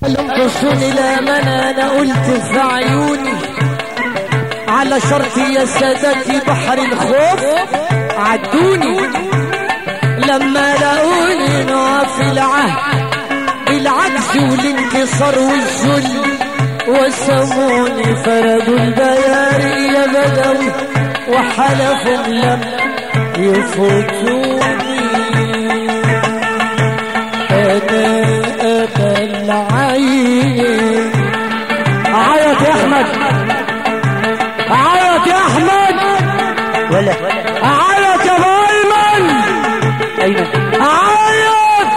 تصوني لا من انا قلت في عيوني على شرطي يا سادتي بحر الخوف عدوني لما لقوني نقف العهد بالعجز والانكسار والذل وسموني فردوا البياري يا بدوي وحلفوا لم يفوتوني انا ابا العين عيط يا احمد عيط يا احمد ولا عيط يا ابو ايمن ايمن عيط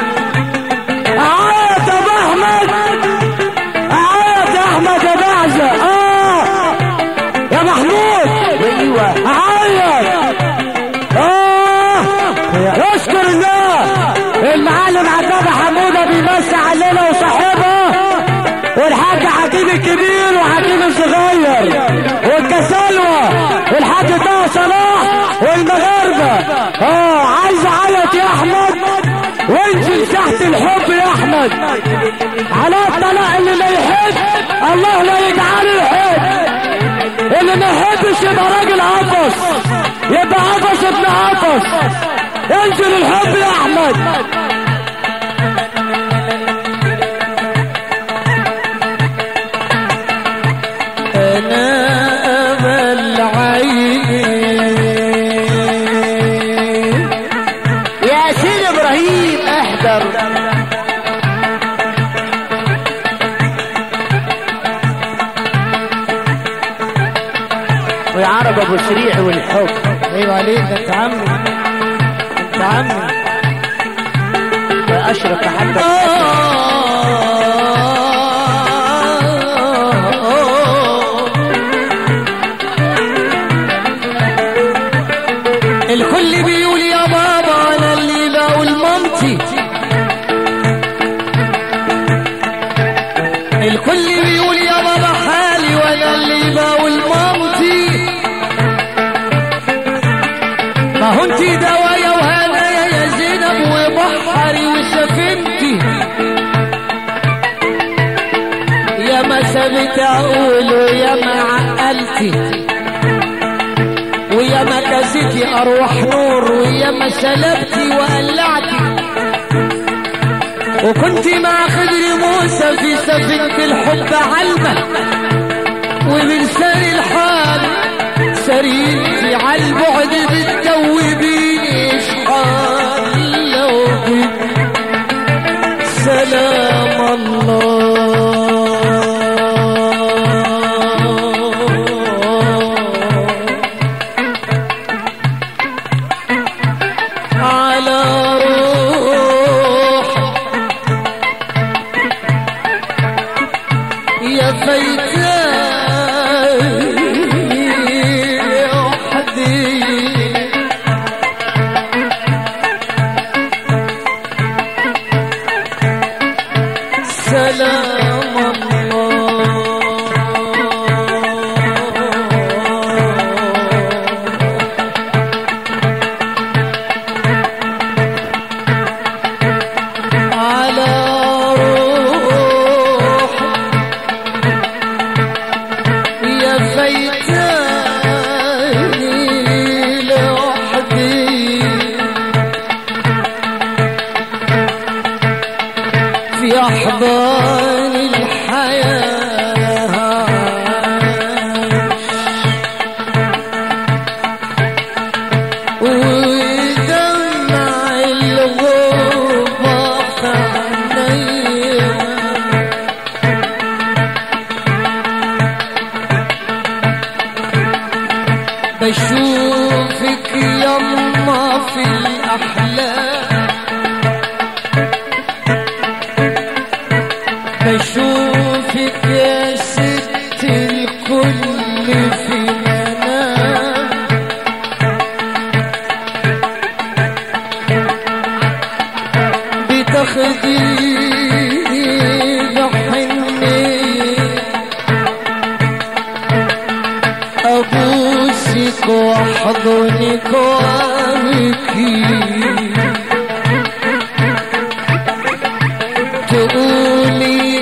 عيط يا ابو احمد عيط يا احمد يا بعزة اه يا محمود ايوه عيط اه يشكر الله المعلم عتاب حمودة بيمسي علينا وصاحبه والحاج حكيم الكبير وحكيم الصغير والكسلوة والحاج طه صلاح والمغاربة اه عايز اعيط يا احمد وانزل تحت الحب يا احمد على الطلاق اللي ما يحب الله لا يجعله يحب اللي ما يحبش يبقى راجل قفص يبقى قفص ابن قفص انزل الحب يا احمد انا امل عيني يا سيد ابراهيم احضر ويعرب ابو سريع والحب ايوه عليك ده انت عمي انت عمي واشرف محمد الكل بيقول يا بابا انا اللي بقول مامتي الكل بيقول يا بابا حالي وانا اللي بقول مامتي ما هو انتي دوايا وهدايا يا زينب وبحري وسفينتي يا ما سابت اقول ويا ما عقلتي ويا ما كاسيتي اروح نور ويا ما سلبتي وقلعتي وكنت مع خضر موسى في سفينة الحب علمة وبلسان الحال سريتي على البعد بتدوبيني اشحال لو بك سلام الله على روح يا فيتاني وحدي سلام الله على روح يا فيتاني لوحدي في أحضان الحياة ودمع الغربة في عينيا بشوفك يما في الأحلام بشوفك يا ست الكل في منام بتاخديني بحنية أبوسك وأحضنك وأبكي تقولي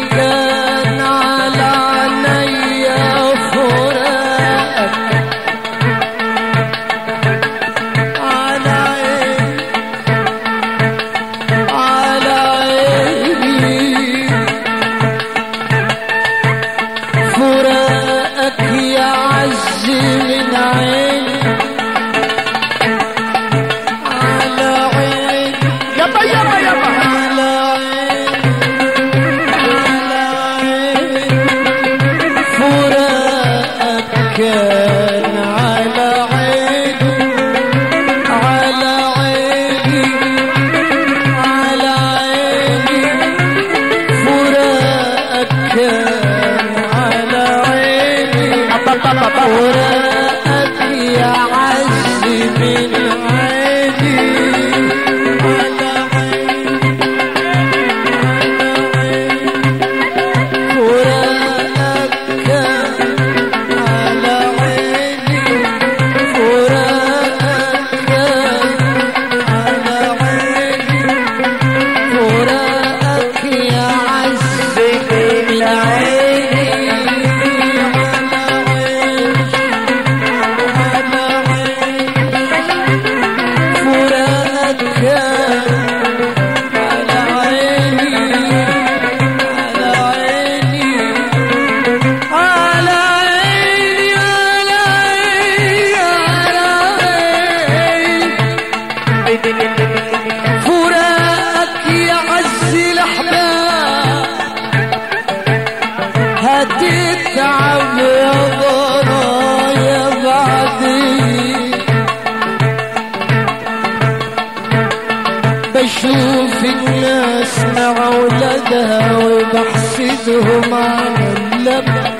بشوف الناس مع ولادها وبحسدهم على اللبن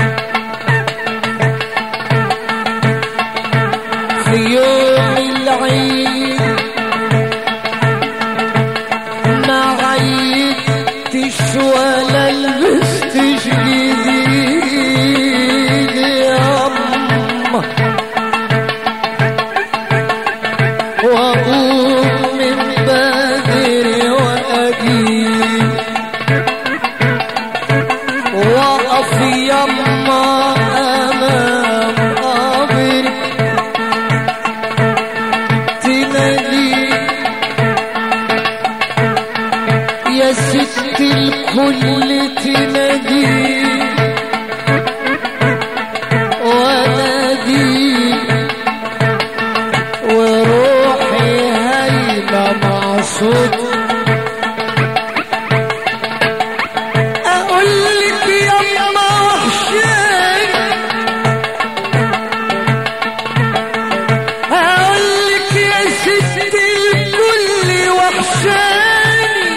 في يوم العيد ما عيدتش ولا لبستش جديد يا أمه وأقوم من بدري وأجيب وأقف يما أمام قبري تنادي يا ست الكل تنادي ونادي وروحي هايلة مع صوت أقول لك يا أما وحشاني أقول لك يا ست الكل وحشاني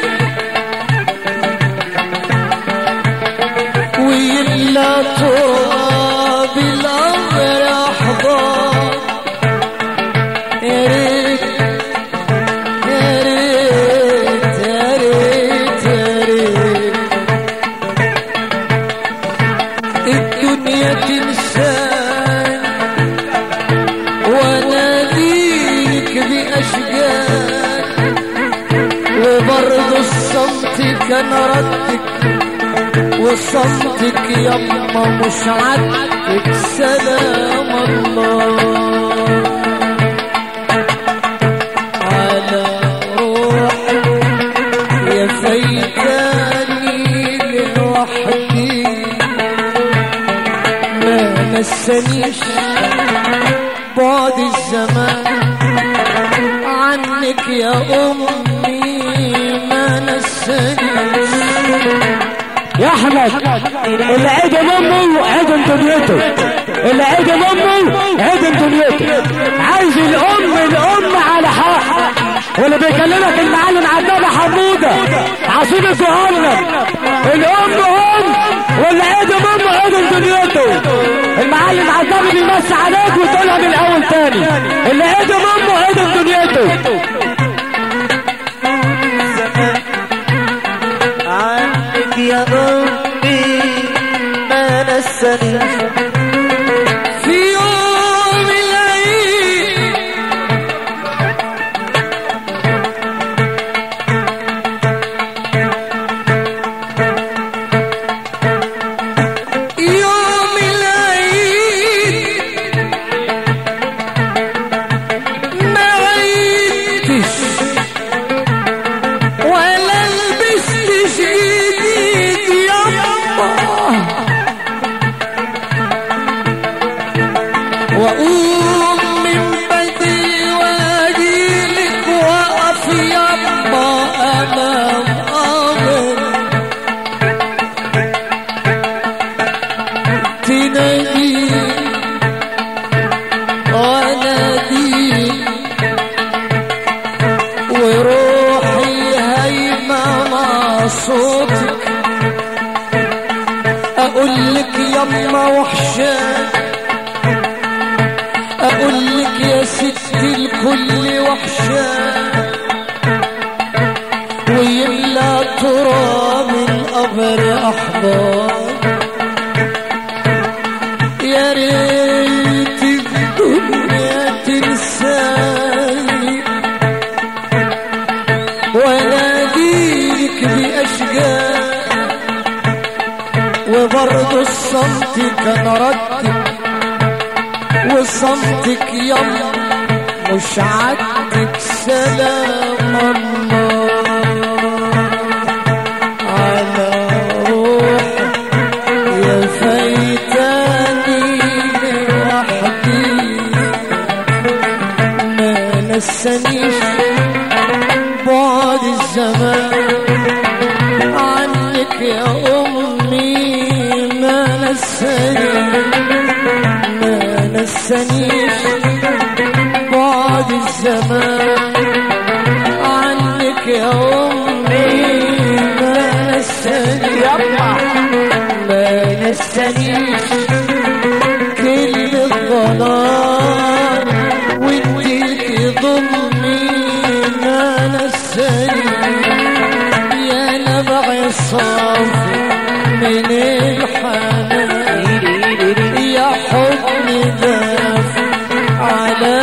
ويملى تراب الأمر أحضان يا ريت يا ريت يا ريت يا ريت الدنيا تنساني واناديك باشجان وبرضه الصمت كان ردك وصمتك يما مش عدك سلام الله على روحي يا فايتاني لوحدي ما نسانيش بعد الزمان عنك يا أمي ما نسانيش يا احمد اللي عيد امه عيد دنيته اللي عيد امه عيد دنيته عايز الام الام على حق واللي بيكلمك المعلم عبد حموده عاصمة جهنم الام ام واللي عيد امه عيد دنيته المعلم عبد بيمسي عليك وتقولها من الاول تاني اللي عيد امه عيد دنيته عنك يا أمي ما نساني في يوم العيد يوم العيد ما عيدتش ولا لبستش جديد يما واقوم من بدري واجيلك واقف يما امام قبر تنادي وانادي وروحي هايمة مع صوتك اقول لك يما وحشان اقول لك يا ست الكل وحشان ويملى تراب القبر احضان يا ريت الدنيا تنساني واناديك باشجار وبرضه الصمت كان ردك وصمتك يما مش عدك سلام الله على روحي يا فايتاني لوحدي ما نسانيش بعد الزمان عنك يا أمي ما نساني ما نسانيش بعد الزمان عنك يا أمي ما نساني ما نسانيش كل الضلال وانت تضمي ما نساني يا نبع الصافي من الحنان يا حضن دافع على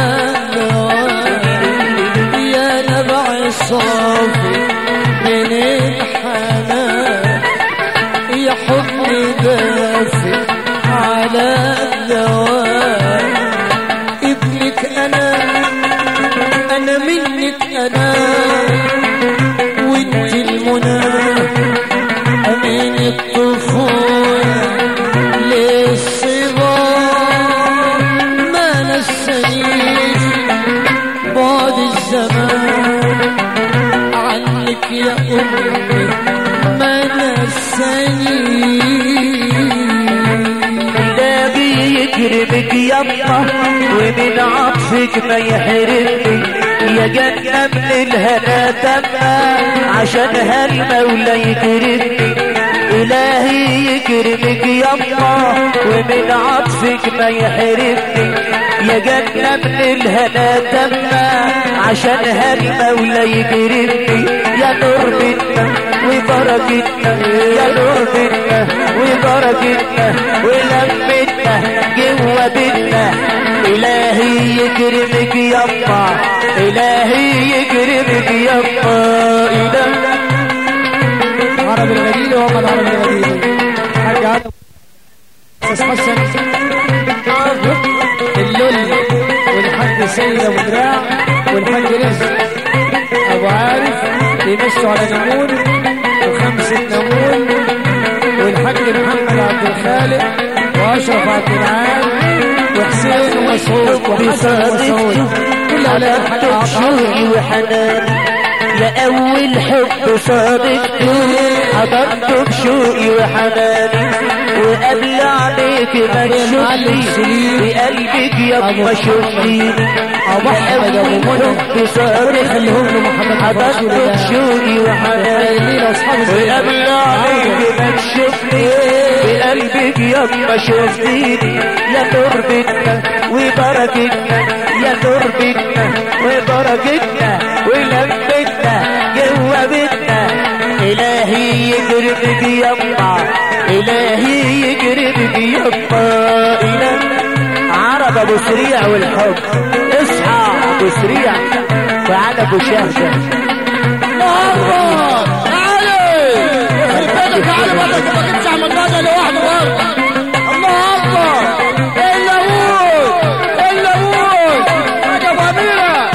النوال يا نبع الصافي من الحنان يا حضن دافع على الدوام ابنك انا انا منك انا وانت المنى امين الطفولة للصبا ما نسانيش بعد الزمان عنك يا امي ما نسانيش ده بيكرمك يما ومن عطفك ما يحرمني يا جنة من الهنا تما عشان هالمولى يكرمني إلهي يكرمك يما ومن عطفك ما يحرمني يا جنة من الهنا تما عشان هالمولى يكرمني يا نور بنا وبركتنا يا نور بنا وبركتنا ولمتنا جوا بيتنا إلهي يكرمك يما إلهي يكرمك يما إلهي عربي الغدير ومن عربي الغدير حاج عدم استاذ حسن اللول والحاج سيد ابو دراع والحاج رزق ابو عارف بيمشوا على نمون وخمسة نمون والحاج محمد عبد الخالق واشرف عبد العال وحسين ومسعود وحسن ومسعود كل اولاد الحاج حبك عطا شوقي وحنان يا أول حب صادقته حضرته بشوقي وحناني وقبل عليك ما تشوفني بقلبك يابا شوفني ابو احمد ابو منى حب صادقته خليهم له محمد رسول حضرته الله بشوقي وحناني مين اصحاب الزينة؟ وقبل عليك ما تشوفني بقلبك يابا شوفتيني يا تربتنا وبركتنا يا تربتنا وبركتنا ولمتنا جوا بيتنا إلهي يكرمك يما إلهي يكرمك يما إله عرب أبو سريع والحب اصحى أبو سريع وعلى أبو شهشة الله تعالي خرب بيتك تعالي بدك ما كنتش عمل هذا لوحده برضه الله اكبر الا ابوك الا ابوك يا ابو اميره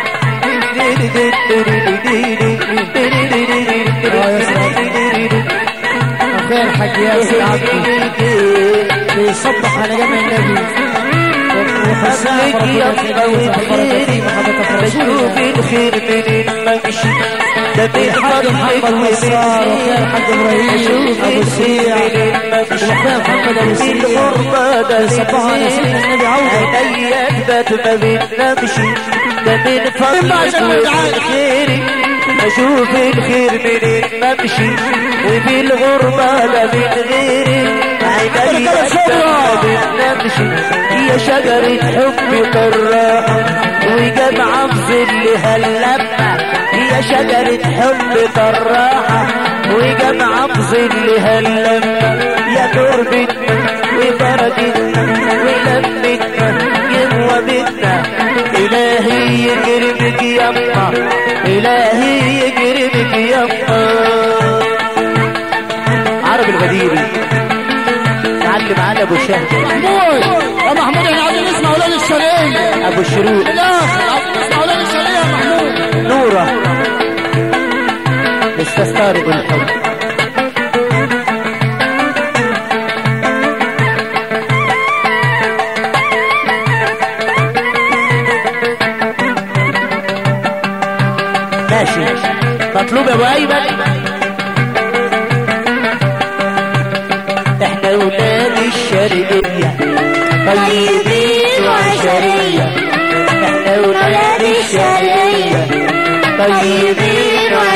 اخويا الحاج ياسر عبدي بيصبح على جامع النبي وخسارة أملك يا قوي خيري بشوف الخير من الممشي ده الحاج محمد نصار واخويا الحاج ابراهيم ابو سيع واخويا محمد ابو سيع الغربة ده بيصبحوا على سيدنا النبي عوده عينيا بات ما بنمشي ده من فضلك ومن خيري اشوف الخير من الممشي وفي الغربة ده من غيري عينيا بات ما بنمشي هي شجرة حب طراحة وجمعة في ظلها اللمة هي شجرة حب طراحة وجمعة في ظلها اللمة يا تربتنا وبركتنا ولمتنا جوا بيتنا إلهي يكرمك يما إلهي يكرمك يما عرب الغديري تعلم على أبو شهد محمود يا محمود احنا عايزين نسمع اولاد الشرقيه أبو الشروق الاخر عايزين نسمع اولاد الشرقيه يا محمود نورة استستارق الحب ماشي مطلوب يا ابو ايمن احنا ولاد الشرقية طيبين وعشرية احنا ولاد الشرقية طيبين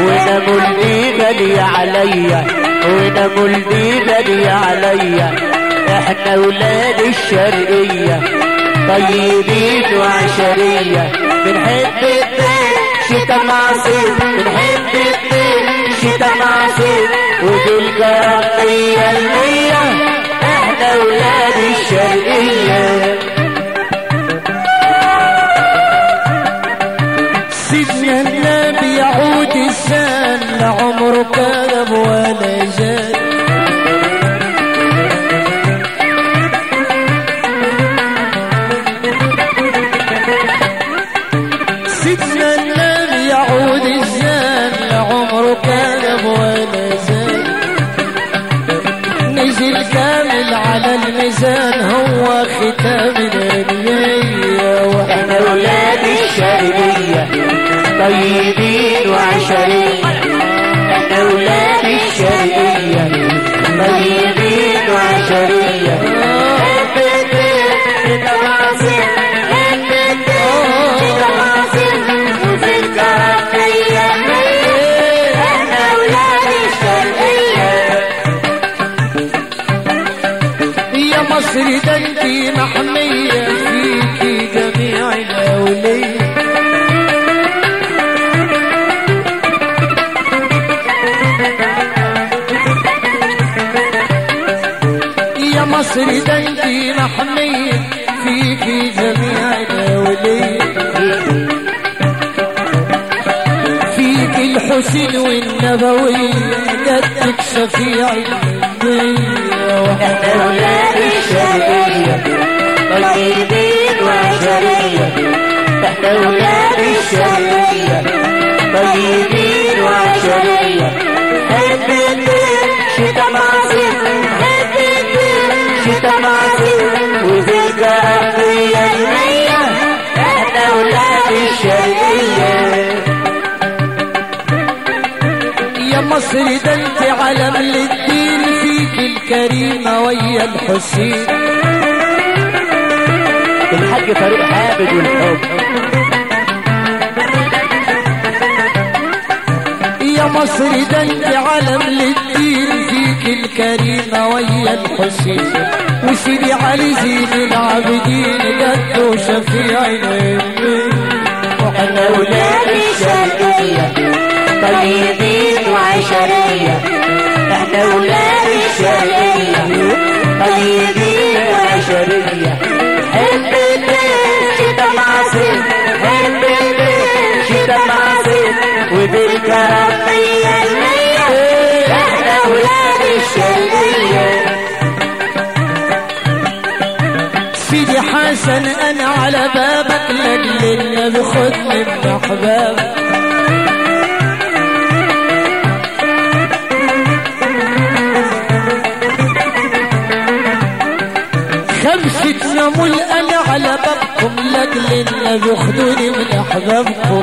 وانا مولدي غالية عليا وانا مولدي غالية عليا احنا ولاد الشرقية طيبين وعشرية بنحب الدين شتا مع صيف بنحب الدين شتا مع صيف ودي الجرقية المية احنا ولاد الشرقية سيدنا النبي يعود السان لعمره كذب ولا زال سيدنا النبي يعود الزان لعمره كذب ولا زال نزل كامل على الميزان هو ختام الانبياء واحنا احنا ولاد الشرقية طيبين وعشرية احنا ولاد الشرقية طيبين وعشرية حب الدين شتا مع صيف حب الدين شتا مع صيف وفي الجرقية المية احنا ولاد الشرقية يا مصر ده انتي محمية فيكي جميع الأولية يا مصر ده انتي محمية فيكي جميع الأولية فيك الحسين والنبوية جدك شفيع الأنبياء احنا ولاد الشرقية طيبين وعشرية احنا ولاد الشرقية طيبين وعشرية حب الدين شتا معصير حب الدين شتا معصير وفي الجرقية المية احنا ولاد الشرقية يا مصر ده انت علم للدين فيك الكريمة ويا الحسين الحاج فريق حامد والحب يا مصر ده انت علم للدين فيك الكريمة ويا الحسين وسيدي علي زين العابدين جد شفيع الأمين احنا ولاد الشرقية طيبين وعشرية احنا ولاد الشرقية طيبين وعشرية حب الليل شتا معصير حب الليل شتا معصير وبالكرامية المية احنا ولاد الشرقية سيدي حسن انا على بابك لاجل النبي خدني من احبابك خمسة نمول انا على بابكم لاجل النبي خدوني من احبابكم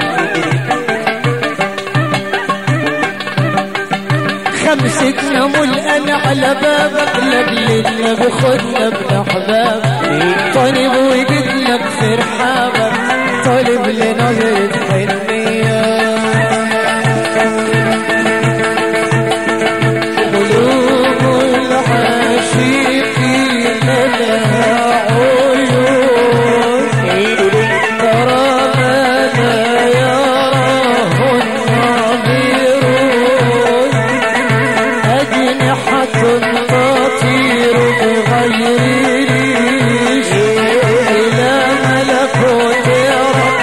خمسة نمول انا على بابك لاجل النبي خدنا من احبابك طالب وجد لك في رحابك طالب لنظرة حنية قلوب العاشقين لها عيون ترى ما لا يراه الناظرون أجنحة تطير بغير ريش إلى ملكوت رب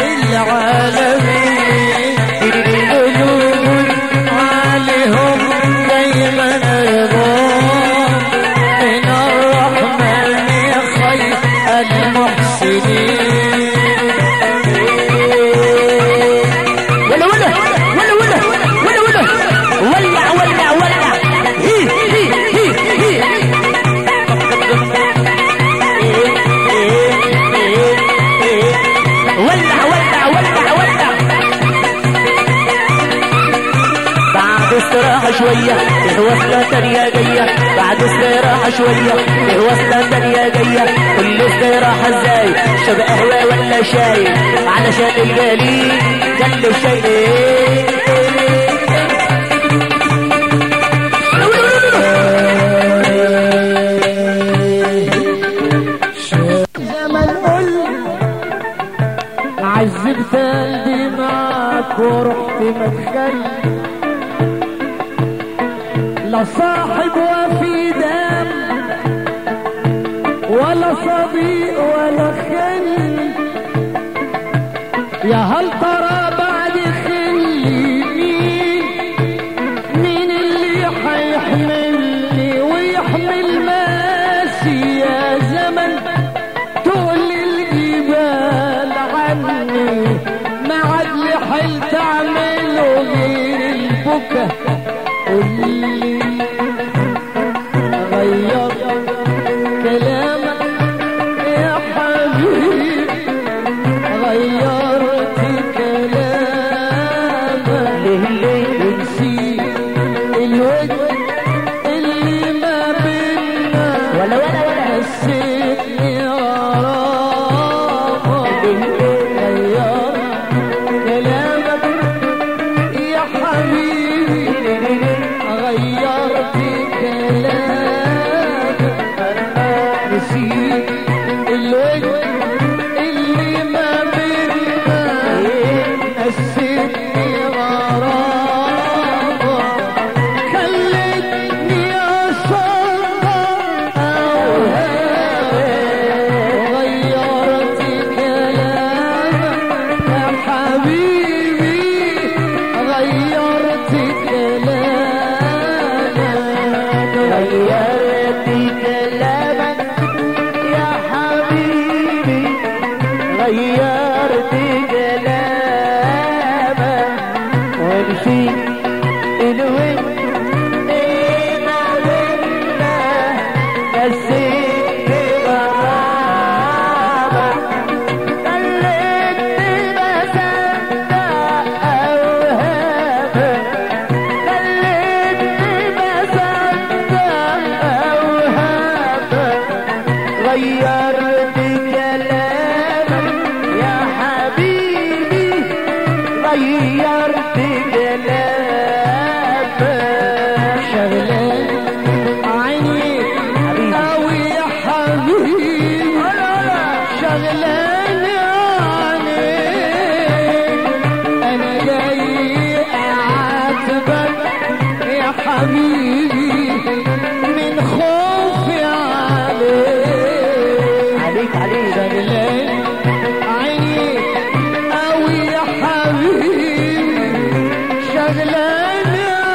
العالمين قلوب عليهم دايما عظام من الرحمن خير المحسنين ولا ولا ولا ولا ولا ولا ولع ولع ولع هي هي هي هي ولع ولع ولع ولع بعد استراحة شوية فيه وصلة تانية جاية بعد استراحة شوية فيه وصلة تانية جاية كل استراحة ازاي شرب قهوة ولا شاي علشان الجليل جنب الشاي صاحب وفي دم ولا صديق ولا خل يا هل ترى بعد خلي مين مين اللي حيحملني ويحمل ماسي يا زمن تقول الجبال عني ما عاد لي حل تعمله غير البكا قولي غير كلامك يا حبيبي غيرت كلامك ونسيت الوجه اللي ما بينا ولا ولا ولا نسيتني غرامك غير كلامك يا حبيبي غيرت كلامك نسيت الوجه اللي ما بينا نسيتني غرامك خلتني أصدق أوهامك غيرت كلامك يا حبيبي غيرت كلامك غيرت كلامك يا حبيبي غيرت كلامك ونسيت الود ما بينا نسيت غرامك خلتني بصدق أوهامك خلتني بصدق أوهامك غيرت كلامك يا حبيبي غيرت كلامك شغلان عيني أوي يا حبيبي شغلان عينيك أنا جاي أعاتبك يا حبيبي من خوفي عليك عليك عليك شغلان عيني أوي يا حبيبي شغلان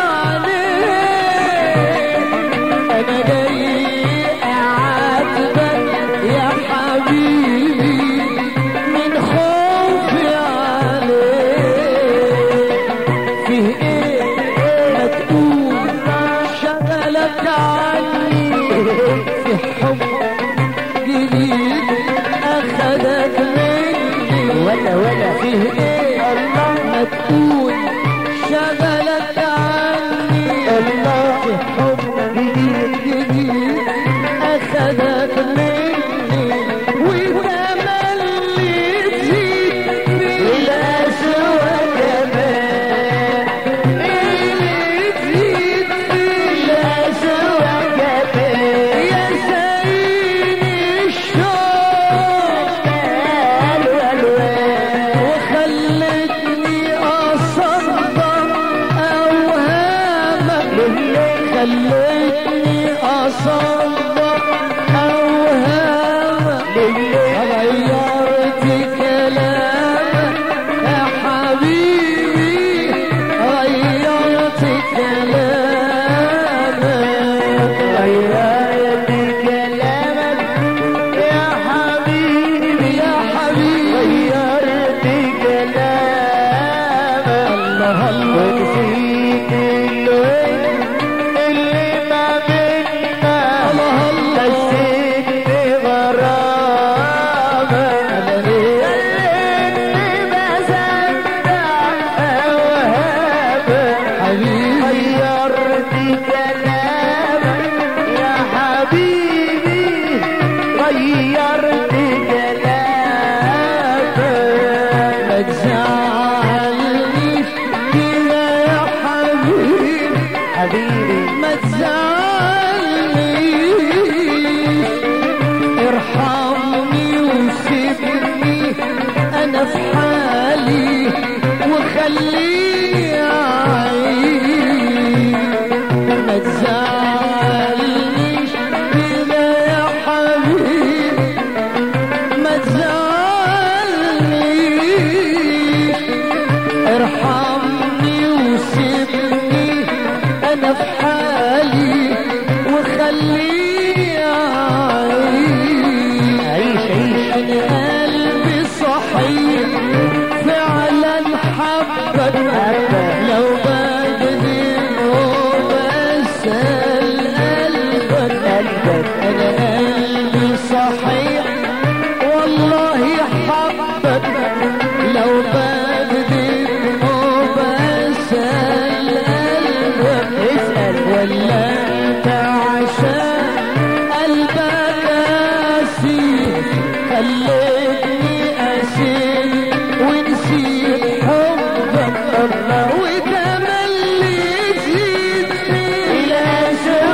عليك أنا جاي أعاتبك يا حبيبي من خوفي عليك فيه إيه ما تقول شغلك عني في حب جديد أخدك مني ولا ولا فيه إيه ما تقول شغلك عني الله في حب جديد جديد أخدك مني وتملي تزيد في الأسوأ كمان اللي تزيد في الأسوأ كمان يا سيدي الشوق الوالوان وخلتني أصدق أوهامك خلتني أصدق أوهامك غيرت كلامك يا حبيبي غيرت كلامك غيرت كلامك يا حبيبي يا حبيبي غيرت كلامك الله الله ونسيت الوجه اللي ما بينا صحيح والله حبك لو بكذب وبسأل قلبك اسأل ولا انت عشان قلبك قاسي خليتني اسير ونسيت حبك الله وتملي تزيد إلى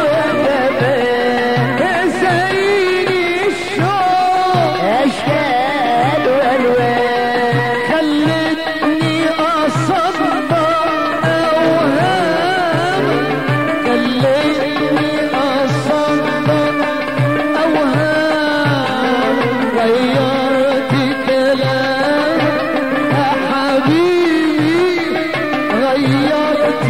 شوفك زين الشوق أشكال وألوان خلتني اصدق اوهام خلتني اصدق اوهام غيرت كلام يا حبيبي غيرت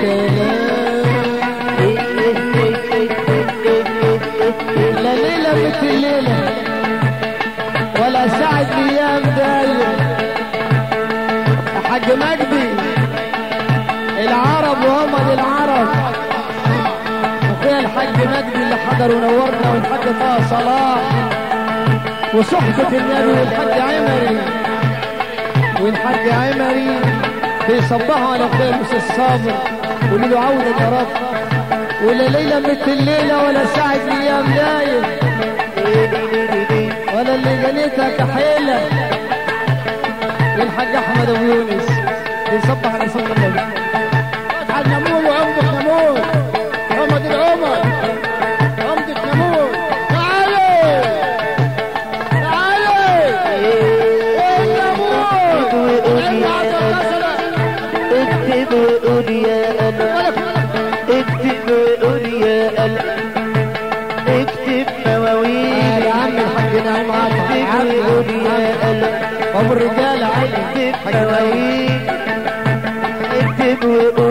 كلام لا ليلة مثل ليلة ولا ساعة ايام دايم يا حاج مجدي العرب وهم العرب اخويا الحاج مجدي اللي حضر ونورنا والحاج طه صلاح وصحبة النبي والحاج عمري والحاج عمري بيصبحوا على اخويا الاستاذ صابر قولوا له عودة يا رب ولا ليلة مثل الليلة ولا ساعة ايام دايم ولا اللي جنيتها كحيلة للحاج احمد ابو يونس بيصبح على سيدنا النبي فتح النمور وعمدة نمور محمد العمر عمدة نمور تعالوا تعالوا النمور عند عبد الناصر اكتب وقول يا أنا اكتب وقول يا أنا اكتب مواويل يا عم الحاج نعيم عاطف اكتب وقول يا أنا ابو الرجال عادي اكتب مواويل اكتب وقول